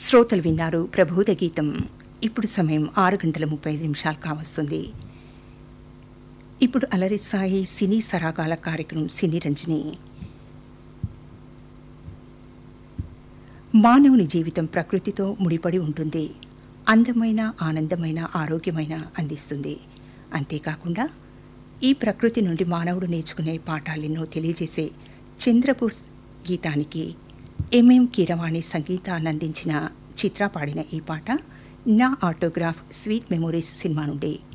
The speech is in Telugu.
శ్రోతలు విన్నారు ప్రబోధ గీతం ఇప్పుడు సమయం ఆరు గంటల ముప్పై ఐదు నిమిషాలు కావస్తుంది ఇప్పుడు అలరిస్తాయి సినీ సరాగాల కార్యక్రమం సినీ రంజని మానవుని జీవితం ప్రకృతితో ముడిపడి ఉంటుంది అందమైన ఆనందమైన ఆరోగ్యమైన అందిస్తుంది అంతేకాకుండా ఈ ప్రకృతి నుండి మానవుడు నేర్చుకునే పాఠాలెన్నో తెలియజేసే చంద్రబోస్ గీతానికి ఎంఎం కీరవాణి సంగీతాన్ని అందించిన చిత్ర పాడిన ఈ పాట నా ఆటోగ్రాఫ్ స్వీట్ మెమొరీస్ సినిమా నుండి